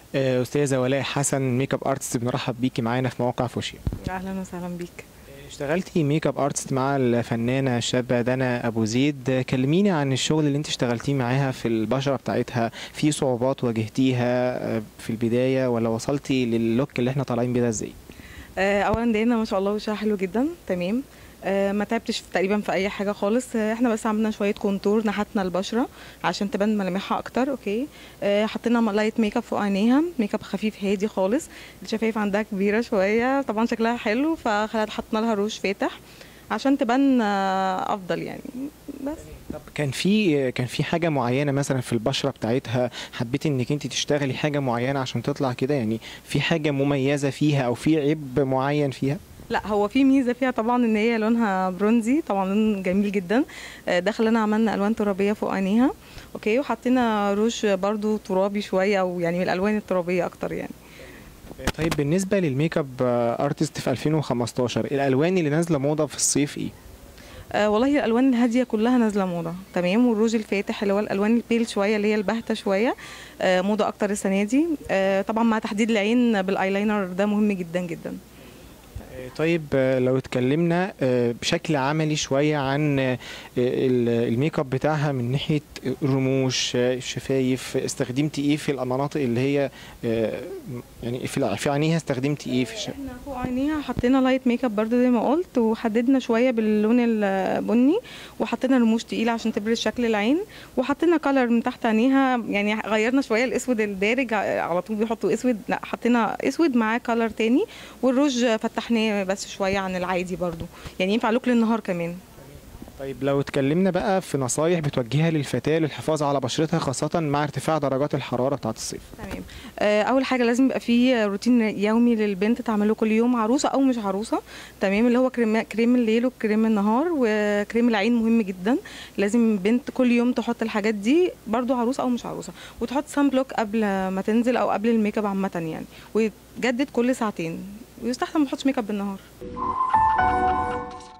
آه، استاذه ولاء حسن ميك اب ارتست بنرحب بيكي معانا في موقع فوشيا اهلا وسهلا بيك اشتغلتي ميك اب ارتست مع الفنانه الشابه دنا ابو زيد كلميني عن الشغل اللي انت اشتغلتيه معاها في البشره بتاعتها في صعوبات واجهتيها آه، في البدايه ولا وصلتي للوك اللي احنا طالعين بيه ده ازاي آه، اولا دينا ما شاء الله وشها حلو جدا تمام آه، ما تعبتش تقريبا في اي حاجه خالص آه، احنا بس عملنا شويه كونتور نحتنا البشره عشان تبان ملامحها اكتر اوكي آه، حطينا لايت ميك اب فوق عينيها ميك اب خفيف هادي خالص الشفايف عندها كبيره شويه طبعا شكلها حلو فخلت حطينا لها روج فاتح عشان تبان آه، افضل يعني بس طب كان في كان في حاجه معينه مثلا في البشره بتاعتها حبيتي انك انت تشتغلي حاجه معينه عشان تطلع كده يعني في حاجه مميزه فيها او في عيب معين فيها لا هو في ميزه فيها طبعا ان هي لونها برونزي طبعا لون جميل جدا آه، دخلنا عملنا الوان ترابيه فوق عينيها اوكي وحطينا روج برضو ترابي شويه او يعني من الالوان الترابيه اكتر يعني طيب بالنسبه للميك اب ارتست في 2015 الالوان اللي نازله موضه في الصيف ايه آه والله الالوان الهاديه كلها نازله موضه تمام والروج الفاتح اللي هو الالوان البيل شويه اللي هي الباهته شويه آه موضه اكتر السنه دي آه طبعا مع تحديد العين بالايلاينر ده مهم جدا جدا طيب آه، لو اتكلمنا آه، بشكل عملي شوية عن آه، ال- الميك اب بتاعها من ناحية الرموش آه، الشفايف استخدمتي ايه في المناطق اللي هي آه، يعني في الع- في عينيها استخدمتي ايه في الش... احنا فوق عينيها حطينا لايت ميك اب برضو زي ما قلت وحددنا شويه باللون البني وحطينا رموش تقيله عشان تبرز شكل العين وحطينا كلر من تحت عينيها يعني غيرنا شويه الاسود الدارج ع- على طول بيحطوا اسود لا حطينا اسود معاه كلر تاني والروج فتحناه بس شويه عن العادي برضو يعني ينفع لوك للنهار كمان طيب لو اتكلمنا بقى في نصايح بتوجهها للفتاة للحفاظ على بشرتها خاصة مع ارتفاع درجات الحرارة بتاعت الصيف تمام آه، اول حاجه لازم يبقى فيه روتين يومي للبنت تعمله كل يوم عروسه او مش عروسه تمام اللي هو كريم كريم الليل وكريم النهار وكريم العين مهم جدا لازم بنت كل يوم تحط الحاجات دي برضو عروسه او مش عروسه وتحط سان بلوك قبل ما تنزل او قبل الميك اب عامه يعني ويتجدد كل ساعتين ويستحسن ما تحطش ميك اب بالنهار